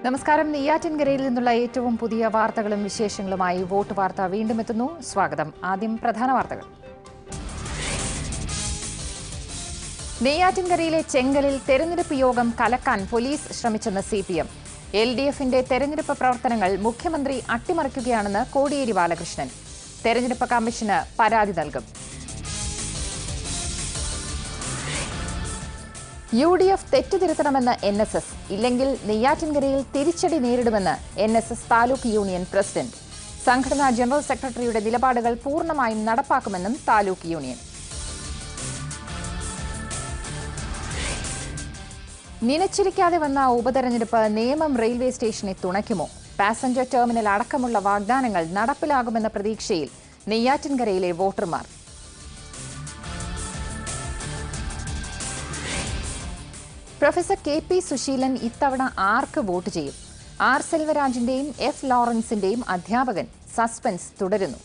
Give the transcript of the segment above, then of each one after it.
നമസ്കാരം നെയ്യാറ്റിൻകരയിൽ നിന്നുള്ള ഏറ്റവും പുതിയ വാർത്തകളും വിശേഷങ്ങളുമായി വോട്ട് വാർത്ത വീണ്ടും എത്തുന്നു സ്വാഗതം ആദ്യം പ്രധാന വാർത്തകൾ നെയ്യാറ്റിൻകരയിലെ ചെങ്കലിൽ തെരഞ്ഞെടുപ്പ് യോഗം കലക്കാൻ പോലീസ് ശ്രമിച്ചെന്ന് C P M L D എഫിന്റെ തെരഞ്ഞെടുപ്പ് പ്രവർത്തനങ്ങൾ മുഖ്യമന്ത്രി അട്ടിമറിക്കുകയാണെന്ന് കോടിയേരി ബാലകൃഷ്ണൻ തെരഞ്ഞെടുപ്പ് കമ്മീഷന് പരാതി നൽകും യു ഡി എഫ് തെറ്റുതിരുത്തണമെന്ന് എൻ എസ് എസ് ഇല്ലെങ്കിൽ നെയ്യാറ്റിൻകരയിൽ തിരിച്ചടി നേരിടുമെന്ന് N S S taluk union president സംഘടനാ ജനറൽ സെക്രട്ടറിയുടെ നിലപാടുകൾ പൂർണ്ണമായും നടപ്പാക്കുമെന്നും താലൂക്ക് യൂണിയൻ നിലച്ചിരിക്കാതെ വന്ന ഉപതെരഞ്ഞെടുപ്പ് നേമം റെയിൽവേ സ്റ്റേഷനെ തുണയ്ക്കുമോ പാസഞ്ചർ ടെർമിനൽ അടക്കമുള്ള വാഗ്ദാനങ്ങൾ നടപ്പിലാകുമെന്ന പ്രതീക്ഷയിൽ നെയ്യാറ്റിൻകരയിലെ വോട്ടർമാർ പ്രൊഫസർ കെ പി സുശീലൻ ഇത്തവണ ആർക്ക് വോട്ട് ചെയ്യും ആർ സെൽവരാജിന്റെയും എഫ് ലോറൻസിന്റെയും അധ്യാപകൻ സസ്പെൻസ് തുടരുന്നു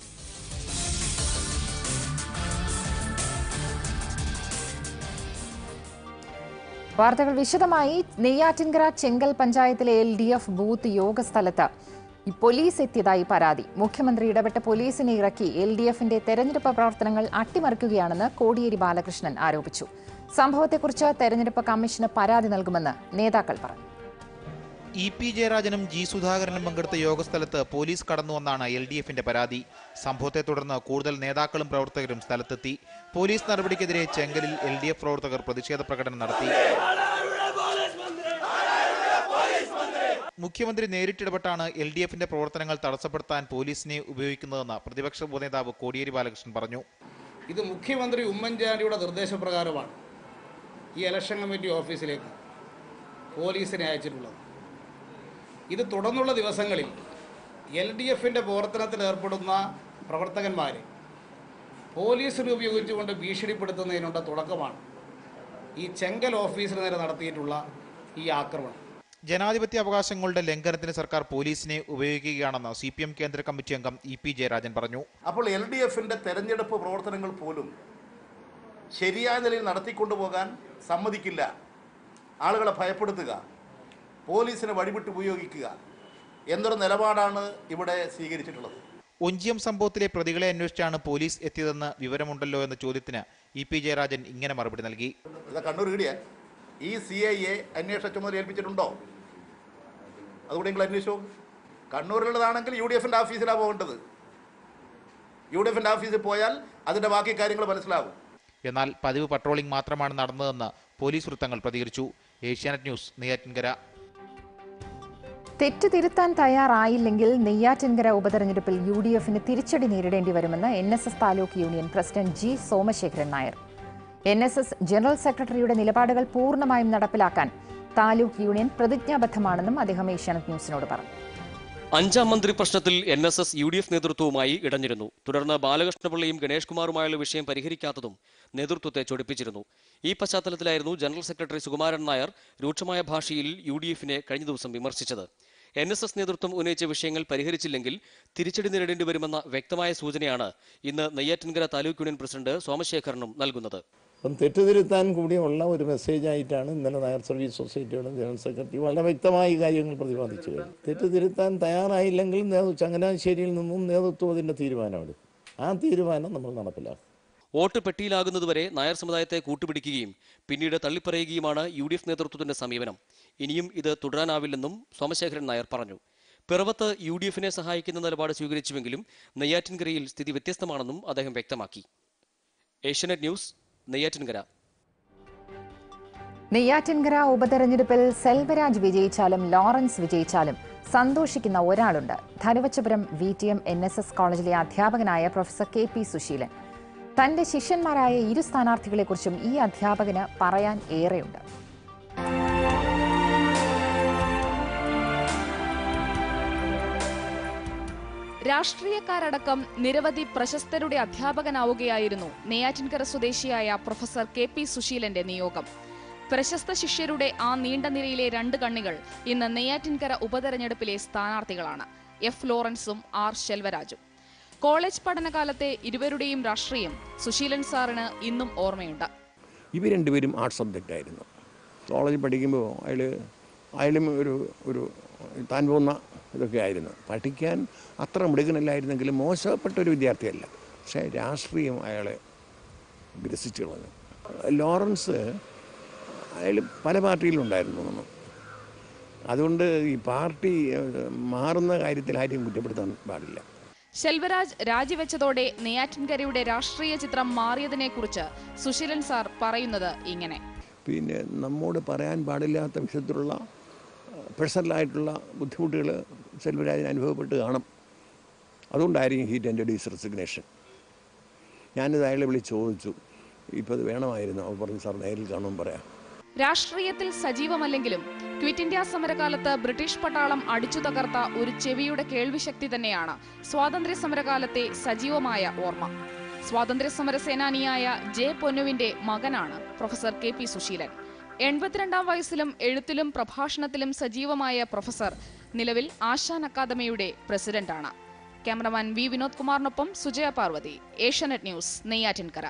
വാർത്തകൾ വിശദമായി നെയ്യാറ്റിൻകര ചെങ്കൽ പഞ്ചായത്തിലെ എൽ ഡി എഫ് ബൂത്ത് യോഗസ്ഥലത്ത് ഈ പോലീസ് എത്തിയതായി പരാതി മുഖ്യമന്ത്രി ഇടപെട്ട് പോലീസിനെ ഇറക്കി എൽ ഡി എഫിന്റെ തെരഞ്ഞെടുപ്പ് പ്രവർത്തനങ്ങൾ അട്ടിമറിക്കുകയാണെന്ന് കോടിയേരി ബാലകൃഷ്ണൻ ആരോപിച്ചു സംഭവത്തെക്കുറിച്ച് തെരഞ്ഞെടുപ്പ് കമ്മീഷന് പരാതി നൽകുമെന്ന് നേതാക്കൾ പറഞ്ഞു ഇ പി ജയരാജനും ജി സുധാകരനും പങ്കെടുത്ത യോഗസ്ഥലത്ത് പോലീസ് കടന്നുവന്നാണ് എൽ ഡി എഫിന്റെ പരാതി സംഭവത്തെ തുടർന്ന് കൂടുതൽ നേതാക്കളും പ്രവർത്തകരും സ്ഥലത്തെത്തി പോലീസ് നടപടിക്കെതിരെ ചെങ്കലിൽ എൽ ഡി എഫ് പ്രവർത്തകർ പ്രതിഷേധ പ്രകടനം നടത്തി മുഖ്യമന്ത്രി നേരിട്ടിടപെട്ടാണ് എൽ ഡി എഫിന്റെ പ്രവർത്തനങ്ങൾ തടസ്സപ്പെടുത്താൻ പോലീസിനെ ഉപയോഗിക്കുന്നതെന്ന് പ്രതിപക്ഷ ഉപനേതാവ് കോടിയേരി ബാലകൃഷ്ണൻ പറഞ്ഞു ഇത് മുഖ്യമന്ത്രി ഉമ്മൻചാണ്ടിയുടെ നിർദ്ദേശപ്രകാരമാണ് ഈ ഇലക്ഷൻ കമ്മിറ്റി ഓഫീസിലേക്ക് പോലീസിനെ അയച്ചിട്ടുള്ളത് ഇത് തുടർന്നുള്ള ദിവസങ്ങളിൽ എൽ ഡി എഫിൻ്റെ പ്രവർത്തനത്തിൽ ഏർപ്പെടുന്ന പ്രവർത്തകന്മാരെ പോലീസിനെ ഉപയോഗിച്ചുകൊണ്ട് ഭീഷണിപ്പെടുത്തുന്നതിനുള്ള തുടക്കമാണ് ഈ ചെങ്കൽ ഓഫീസിന് നേരെ നടത്തിയിട്ടുള്ള ഈ ആക്രമണം ജനാധിപത്യ അവകാശങ്ങളുടെ ലംഘനത്തിന് സർക്കാർ പോലീസിനെ ഉപയോഗിക്കുകയാണെന്ന് സി പി എം കേന്ദ്ര കമ്മിറ്റി അംഗം ഇ പി ജയരാജൻ പറഞ്ഞു അപ്പോൾ എൽ ഡി എഫിൻ്റെ തെരഞ്ഞെടുപ്പ് പ്രവർത്തനങ്ങൾ പോലും ശരിയായ നിലയിൽ നടത്തിക്കൊണ്ടുപോകാൻ സമ്മതിക്കില്ല ആളുകളെ ഭയപ്പെടുത്തുക പോലീസിനെ വഴിവിട്ട് ഉപയോഗിക്കുക എന്നൊരു നിലപാടാണ് ഇവിടെ സ്വീകരിച്ചിട്ടുള്ളത് ഒഞ്ചിയം സംഭവത്തിലെ പ്രതികളെ അന്വേഷിച്ചാണ് പോലീസ് എത്തിയതെന്ന് വിവരമുണ്ടല്ലോ എന്ന ചോദ്യത്തിന് ഇ പി ജയരാജൻ ഇങ്ങനെ മറുപടി നൽകി ഇത് കണ്ണൂർ ഇടിയ ഈ സി ഐ എ അന്വേഷണ ചുമതല ഏൽപ്പിച്ചിട്ടുണ്ടോ അതുകൂടി നിങ്ങൾ അന്വേഷിച്ചു കണ്ണൂരിലുള്ളതാണെങ്കിൽ യു ഡി എഫിൻ്റെ ഓഫീസിലാണ് പോകേണ്ടത് യു ഡി എഫിൻ്റെ ഓഫീസിൽ പോയാൽ അതിൻ്റെ ബാക്കി കാര്യങ്ങൾ മനസ്സിലാവും എന്നാൽ പതിവ് പട്രോളിംഗ് മാത്രമാണ് നടന്നതെന്ന് പോലീസ് വൃത്തങ്ങൾ പ്രതികരിച്ചു ഏഷ്യാനെറ്റ് ന്യൂസ് നെയ്യാറ്റിൻകര തെറ്റ് തിരുത്താൻ തയ്യാറായില്ലെങ്കിൽ നെയ്യാറ്റിൻകര ഉപതെരഞ്ഞെടുപ്പിൽ യു ഡി എഫിന് തിരിച്ചടി നേരിടേണ്ടി വരുമെന്ന് N S S taluk union president G Somasekharan Nair N S S general സെക്രട്ടറിയുടെ നിലപാടുകൾ പൂർണ്ണമായും നടപ്പിലാക്കാൻ താലൂക്ക് യൂണിയൻ പ്രതിജ്ഞാബദ്ധമാണെന്നും അദ്ദേഹം ഏഷ്യാനെറ്റ് ന്യൂസിനോട് പറഞ്ഞു അഞ്ചാം മന്ത്രി പ്രശ്നത്തിൽ N S S U D F നേതൃത്വവുമായി ഇടഞ്ഞിരുന്നു തുടർന്ന് ബാലകൃഷ്ണപിള്ളയും ഗണേഷ് കുമാറുമായുള്ള വിഷയം പരിഹരിക്കാത്തതും നേതൃത്വത്തെ ചൊടിപ്പിച്ചിരുന്നു ഈ പശ്ചാത്തലത്തിലായിരുന്നു ജനറൽ സെക്രട്ടറി സുകുമാരൻ നായർ രൂക്ഷമായ ഭാഷയിൽ യു ഡി എഫിനെ കഴിഞ്ഞ ദിവസം വിമർശിച്ചത് എൻ എസ് എസ് നേതൃത്വം ഉന്നയിച്ച വിഷയങ്ങൾ പരിഹരിച്ചില്ലെങ്കിൽ തിരിച്ചടി നേരിടേണ്ടി വരുമെന്ന വ്യക്തമായ സൂചനയാണ് ഇന്ന് നെയ്യാറ്റിൻകര താലൂക്ക് യൂണിയൻ പ്രസിഡന്റ് സോമശേഖരനും നൽകുന്നത് അപ്പം തെറ്റുതിരുത്താൻ കൂടിയുള്ള ഒരു മെസ്സേജായിട്ടാണ് ഇന്നലെ നായർ സർവീസ് സൊസൈറ്റിയുടെ ജനറൽ സെക്രട്ടറി വളരെ വ്യക്തമായി കാര്യങ്ങൾ പ്രതിപാദിച്ചു കഴിഞ്ഞു തെറ്റുതിരുത്താൻ തയ്യാറായില്ലെങ്കിൽ നേതൃ ചങ്ങനാശ്ശേരിയിൽ നിന്നും നേതൃത്വം അതിൻ്റെ തീരുമാനമെടുക്കും ആ തീരുമാനം നമ്മൾ നടപ്പിലാക്കും വോട്ട് പെട്ടിയിലാകുന്നതുവരെ നായർ സമുദായത്തെ കൂട്ടുപിടിക്കുകയും പിന്നീട് തള്ളിപ്പറയുകയുമാണ് യു ഡി എഫ് നേതൃത്വത്തിന്റെ സമീപനം ഇനിയും ഇത് തുടരാനാവില്ലെന്നും സോമശേഖരൻ നായർ പറഞ്ഞു പിറവത്ത് യു ഡി എഫിനെ സഹായിക്കുന്ന നിലപാട് സ്വീകരിച്ചുവെങ്കിലും നെയ്യാറ്റിൻകരയിൽ സ്ഥിതി വ്യത്യസ്തമാണെന്നും അദ്ദേഹം വ്യക്തമാക്കി ഏഷ്യനെറ്റ് ന്യൂസ് നെയ്യാറ്റിൻകര നെയ്യാറ്റിൻകര ഉപതെരഞ്ഞെടുപ്പിൽ സെൽവരാജ് വിജയിച്ചാലും ലോറൻസ് വിജയിച്ചാലും സന്തോഷിക്കുന്ന ഒരാളുണ്ട് Dhanuvachapuram V T M N S S കോളേജിലെ അധ്യാപകനായ പ്രൊഫസർ കെ പി സുശീലൻ തന്റെ ശിഷ്യന്മാരായ ഇരു സ്ഥാനാർത്ഥികളെക്കുറിച്ചും ഈ അധ്യാപകന് പറയാൻ ഏറെയുണ്ട് രാഷ്ട്രീയക്കാരടക്കം നിരവധി പ്രശസ്തരുടെ അധ്യാപകനാവുകയായിരുന്നു നെയ്യാറ്റിൻകര സ്വദേശിയായ പ്രൊഫസർ കെ പി സുശീലന്റെ നിയോഗം പ്രശസ്ത ശിഷ്യരുടെ ആ നീണ്ട നിരയിലെ രണ്ട് കണ്ണികൾ ഇന്ന് നെയ്യാറ്റിൻകര ഉപതെരഞ്ഞെടുപ്പിലെ സ്ഥാനാർത്ഥികളാണ് എഫ് ലോറൻസും ആർ ശെൽവരാജും കോളേജ് പഠനകാലത്തെ ഇരുവരുടെയും രാഷ്ട്രീയം സുശീലൻ സാറിന് ഇന്നും ഓർമ്മയുണ്ട് ഇവർ രണ്ടുപേരും ആർട്സ് സബ്ജക്റ്റ് ആയിരുന്നു കോളേജിൽ പഠിക്കുമ്പോൾ അയാൾ അയാളും ഒരു ഒരു താൻ പോകുന്ന ഇതൊക്കെ ആയിരുന്നു പഠിക്കാൻ അത്ര മിടുക്കനല്ലായിരുന്നെങ്കിലും മോശപ്പെട്ട ഒരു വിദ്യാർത്ഥിയല്ല പക്ഷേ രാഷ്ട്രീയം അയാളെ ഗ്രസിച്ചു കളഞ്ഞു ലോറൻസ് അയാൾ പല പാർട്ടിയിലുണ്ടായിരുന്നു തോന്നുന്നു അതുകൊണ്ട് ഈ പാർട്ടി ഏഹ്, മാറുന്ന കാര്യത്തിൽ ആരെയും കുറ്റപ്പെടുത്താൻ പാടില്ല ശെൽവരാജ് രാജിവെച്ചതോടെ നെയ്യാറ്റിൻകരയുടെ രാഷ്ട്രീയ ചിത്രം മാറിയതിനെക്കുറിച്ച് സുശീലൻ സാർ പറയുന്നത് ഇങ്ങനെ പിന്നെ നമ്മോട് പറയാൻ പാടില്ലാത്ത വിധത്തിലുള്ള പേഴ്സണലായിട്ടുള്ള ബുദ്ധിമുട്ടുകൾ സെൽവരാജിന് അനുഭവപ്പെട്ട് കാണും അതുകൊണ്ടായിരിക്കും ഹീറ്റ് ആൻഡ് ഡീസ് റെസിഗ്നേഷൻ ഞാനിത് അയാളെ വിളിച്ച് ചോദിച്ചു ഇപ്പോൾ അത് വേണമായിരുന്നു അവ പറഞ്ഞു സാർ നേരിൽ കാണുമ്പോൾ പറയാം രാഷ്ട്രീയത്തിൽ സജീവമല്ലെങ്കിലും ക്വിറ്റ് ഇന്ത്യ സമരകാലത്ത് ബ്രിട്ടീഷ് പട്ടാളം അടിച്ചു തകർത്ത ഒരു ചെവിയുടെ കേൾവിശക്തി തന്നെയാണ് സ്വാതന്ത്ര്യ സമരകാലത്തെ സജീവമായ ഓർമ്മ സ്വാതന്ത്ര്യ സമര സേനാനിയായ ജെ പൊന്നുവിന്റെ മകനാണ് പ്രൊഫസർ കെ പി സുശീലൻ എൺപത്തിരണ്ടാം വയസ്സിലും എഴുത്തിലും പ്രഭാഷണത്തിലും സജീവമായ പ്രൊഫസർ നിലവിൽ ആശാൻ അക്കാദമിയുടെ പ്രസിഡന്റാണ് ക്യാമറമാൻ വി വിനോദ് കുമാറിനൊപ്പം Sujaya Parvathy Asianet news Neyyattinkara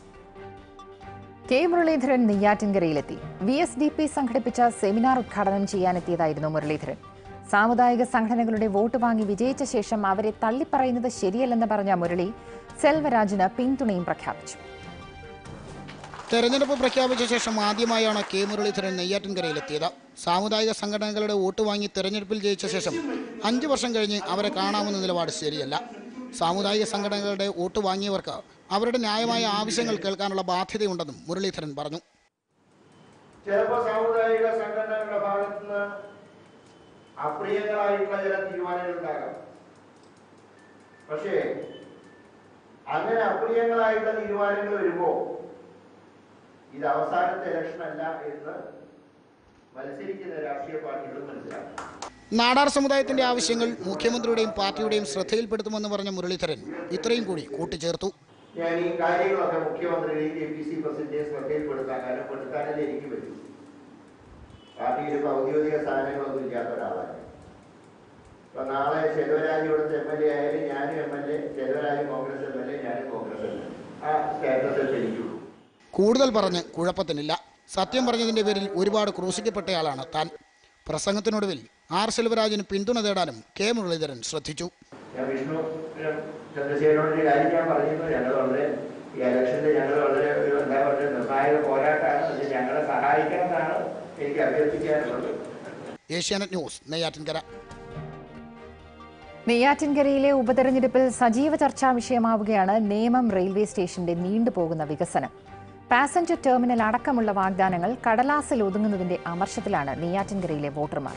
K Muraleedharan നെയ്യാറ്റിൻകരയിലെത്തി വി എസ് ഡി പി സംഘടിപ്പിച്ച സെമിനാർ ഉദ്ഘാടനം ചെയ്യാനെത്തിയതായിരുന്നു മുരളീധരൻ സാമുദായിക സംഘടനകളുടെ വോട്ട് വാങ്ങി വിജയിച്ച ശേഷം അവരെ തള്ളിപ്പറയുന്നത് ശരിയല്ലെന്ന് പറഞ്ഞ മുരളി സെൽവരാജിന് പിന്തുണയും പ്രഖ്യാപിച്ചു തെരഞ്ഞെടുപ്പ് പ്രഖ്യാപിച്ച ശേഷം ആദ്യമായാണ് കെ മുരളീധരൻ നെയ്യാറ്റിൻകരയിലെത്തിയത് സാമുദായിക സംഘടനകളുടെ വോട്ട് വാങ്ങി തെരഞ്ഞെടുപ്പിൽ ജയിച്ച ശേഷം അഞ്ചു വർഷം കഴിഞ്ഞ് അവരെ കാണാമെന്ന നിലപാട് ശരിയല്ല സാമുദായിക സംഘടനകളുടെ വോട്ട് വാങ്ങിയവർക്ക് അവരുടെ ന്യായമായ ആവശ്യങ്ങൾ കേൾക്കാനുള്ള ബാധ്യതയുണ്ടെന്നും മുരളീധരൻ പറഞ്ഞു ചിലപ്പോൾ സാമുദായിക സംഘടനകളുടെ ഭാഗത്ത് നിന്ന് അപ്രിയങ്ങളായിട്ടുള്ള ചില തീരുമാനങ്ങൾ ഉണ്ടാകാം പക്ഷേ അങ്ങനെ അപ്രിയങ്ങളായിട്ടുള്ള തീരുമാനങ്ങൾ വരുമ്പോ ഇത് അവസാനത്തെ ഇലക്ഷൻ അല്ല എന്ന് മത്സരിക്കുന്ന രാഷ്ട്രീയ പാർട്ടികൾ മനസ്സിലാക്കണം നാടാർ സമുദായത്തിന്റെ ആവശ്യങ്ങൾ മുഖ്യമന്ത്രിയുടെയും പാർട്ടിയുടെയും ശ്രദ്ധയിൽപ്പെടുത്തുമെന്ന് പറഞ്ഞ മുരളീധരൻ ഇത്രയും കൂടി കൂട്ടിച്ചേർത്തു ഞാൻ ഈ കാര്യങ്ങളൊക്കെ മുഖ്യമന്ത്രിയുടെയും കെ പി സി പ്രസിഡന്റെയും ശ്രദ്ധയിൽപ്പെടുത്താൻ കാരണം പെടുത്താനല്ലേ എനിക്ക് പറ്റൂ പാർട്ടിയിൽ ഇപ്പൊ ഔദ്യോഗിക സ്ഥാനങ്ങളൊന്നും ഇല്ലാത്ത ഒരാളാണ് ഇപ്പൊ നാളെ ശെൽവരാജ് ഇവിടുത്തെ എം എൽ എ ആയാലും ഞാനും M L A Selvaraj Congress M L A ഞാനും കോൺഗ്രസ് എം എൽ എ ആ സ്റ്റാറ്റസിൽ എനിക്കുള്ളൂ കൂടുതൽ പറഞ്ഞ് കുഴപ്പത്തിനില്ല സത്യം പറഞ്ഞതിന്റെ പേരിൽ ഒരുപാട് ക്രൂശിക്കപ്പെട്ടയാളാണ് താൻ പ്രസംഗത്തിനൊടുവിൽ ആർ സെൽവരാജിന് പിന്തുണ തേടാനും കെ മുരളീധരൻ ശ്രദ്ധിച്ചു ഞാൻ വിഷ്ണു ചന്ദ്രശേഖരനോട് ഒരു കാര്യം ഞാൻ പറഞ്ഞിരുന്നു ഞങ്ങൾ വളരെ ഈ ഇലക്ഷനിൽ ഞങ്ങൾ വളരെ ഒരു എന്താ പറയുക നിർണായക പോരാട്ടമാണ് അത് ഞങ്ങളെ സഹായിക്കണം എന്നാണ് എനിക്ക് അഭ്യർത്ഥിക്കാനുള്ളത് ഏഷ്യാനെറ്റ് ന്യൂസ് നെയ്യാറ്റിൻകര നെയ്യാറ്റിൻകരയിലെ ഉപതെരഞ്ഞെടുപ്പിൽ സജീവ ചർച്ചാ വിഷയമാവുകയാണ് നേമം റെയിൽവേ സ്റ്റേഷന്റെ നീണ്ടുപോകുന്ന വികസനം പാസഞ്ചർ ടെർമിനൽ അടക്കമുള്ള വാഗ്ദാനങ്ങൾ കടലാസിൽ ഒതുങ്ങുന്നതിന്റെ അമർഷത്തിലാണ് നെയ്യാറ്റിൻകരയിലെ വോട്ടർമാർ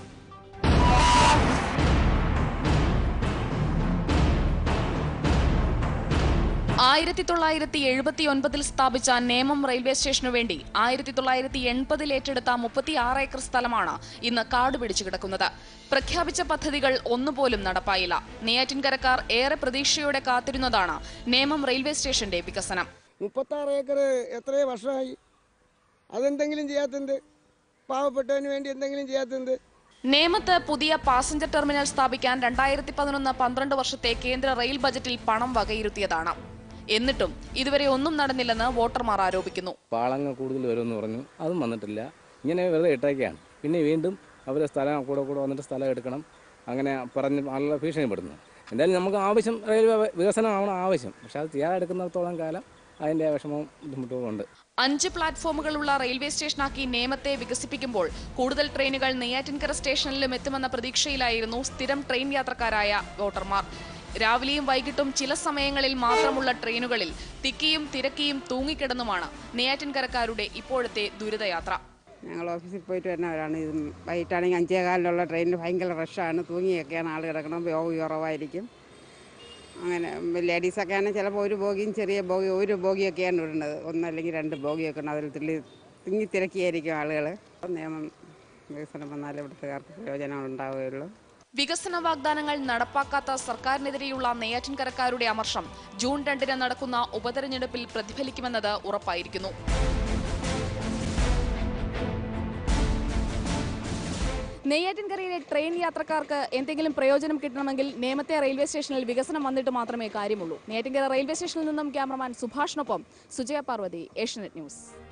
ആയിരത്തി തൊള്ളായിരത്തി എഴുപത്തി ഒൻപതിൽ സ്ഥാപിച്ച നേമം റെയിൽവേ സ്റ്റേഷനു വേണ്ടി ആയിരത്തി തൊള്ളായിരത്തി എൺപതിൽ ഏറ്റെടുത്ത മുപ്പത്തി ആറ് ഏക്കർ സ്ഥലമാണ് ഇന്ന് കാട് പിടിച്ചു കിടക്കുന്നത് പ്രഖ്യാപിച്ച പദ്ധതികൾ ഒന്നുപോലും നടപ്പായില്ല നെയ്യാറ്റിൻകരക്കാർ ഏറെ പ്രതീക്ഷയോടെ കാത്തിരുന്നതാണ് നേമം റെയിൽവേ സ്റ്റേഷന്റെ വികസനം മുപ്പത്താറ് ഏക്കർ എത്രയോ വർഷമായി അതെന്തെങ്കിലും ചെയ്യാത്തത് പാവപ്പെട്ടവന് വേണ്ടി എന്തെങ്കിലും ചെയ്യാത്തത് നേമത്ത് പുതിയ പാസഞ്ചർ ടെർമിനൽ സ്ഥാപിക്കാൻ രണ്ടായിരത്തി പതിനൊന്ന് പന്ത്രണ്ട് വർഷത്തെ കേന്ദ്ര റെയിൽ ബജറ്റിൽ പണം വകയിരുത്തിയതാണ് എന്നിട്ടും ഇതുവരെ ഒന്നും നടന്നില്ലെന്ന് വോട്ടർമാർ ആരോപിക്കുന്നു പാളങ്ങൾ കൂടുതൽ വരുമെന്ന് പറഞ്ഞു അതും വന്നിട്ടില്ല ഇങ്ങനെ വെറുതെ ഇട്ടേക്കാണ് പിന്നെ വീണ്ടും അവർ സ്ഥലം കൂടെ കൂടെ വന്നിട്ട് സ്ഥലം എടുക്കണം അങ്ങനെ പറഞ്ഞ് ആളുകളെ ഭീഷണിപ്പെടുന്നു എന്തായാലും നമുക്ക് ആവശ്യം റെയിൽവേ വികസനമാണ് ആവശ്യം പക്ഷെ അത് ചെയ്യാതെ എടുക്കുന്നിടത്തോളം കാലം അതിൻ്റെ വിഷമവും ബുദ്ധിമുട്ടുകളും ഉണ്ട് അഞ്ച് പ്ലാറ്റ്ഫോമുകളുള്ള റെയിൽവേ സ്റ്റേഷനാക്കി നേമത്തെ വികസിപ്പിക്കുമ്പോൾ കൂടുതൽ ട്രെയിനുകൾ നെയ്യാറ്റിൻകര സ്റ്റേഷനിലും എത്തുമെന്ന പ്രതീക്ഷയിലായിരുന്നു സ്ഥിരം ട്രെയിൻ യാത്രക്കാരായ വോട്ടർമാർ രാവിലെയും വൈകിട്ടും ചില സമയങ്ങളിൽ മാത്രമുള്ള ട്രെയിനുകളിൽ തിക്കിയും തിരക്കിയും തൂങ്ങിക്കിടന്നുമാണ് നെയ്യാറ്റിൻകരക്കാരുടെ ഇപ്പോഴത്തെ ദുരിതയാത്ര ഞങ്ങൾ ഓഫീസിൽ പോയിട്ട് വരുന്നവരാണ് ഇത് വൈകിട്ടാണെങ്കിൽ അഞ്ചേ കാലിലുള്ള ട്രെയിനിൽ ഭയങ്കര റഷാണ് തൂങ്ങിയൊക്കെയാണ് ആൾ കിടക്കണം ബോഗി കുറവായിരിക്കും അങ്ങനെ ലേഡീസൊക്കെ ആണെങ്കിൽ ചിലപ്പോൾ ഒരു ബോഗിയും ചെറിയ ബോഗി ഒരു ബോഗിയൊക്കെയാണ് ഇടുന്നത് ഒന്നല്ലെങ്കിൽ രണ്ട് ബോഗിയൊക്കെ ഉണ്ട് അതിൽ തിള്ളി തിങ്ങി തിരക്കിയായിരിക്കും ആളുകൾ നിയമം വികസനം വന്നാലേ ഇവിടുത്തുകാർക്ക് പ്രയോജനം ഉണ്ടാവുകയുള്ളൂ വികസന വാഗ്ദാനങ്ങൾ നടപ്പാക്കാത്ത സർക്കാരിനെതിരെയുള്ള നെയ്യാറ്റിൻകരക്കാരുടെ അമർഷം ജൂൺ രണ്ടിന് നടക്കുന്ന ഉപതെരഞ്ഞെടുപ്പിൽ പ്രതിഫലിക്കുമെന്നത് ഉറപ്പായിരിക്കുന്നു നെയ്യാറ്റിൻകരയിലെ ട്രെയിൻ യാത്രക്കാർക്ക് എന്തെങ്കിലും പ്രയോജനം കിട്ടണമെങ്കിൽ നേമത്തെ റെയിൽവേ സ്റ്റേഷനിൽ വികസനം വന്നിട്ട് മാത്രമേ കാര്യമുള്ളൂ നെയ്യാറ്റിൻകര റെയിൽവേ സ്റ്റേഷനിൽ നിന്നും ക്യാമറമാൻ സുഭാഷിനൊപ്പം സുജയ പാർവതി ഏഷ്യനെറ്റ് ന്യൂസ്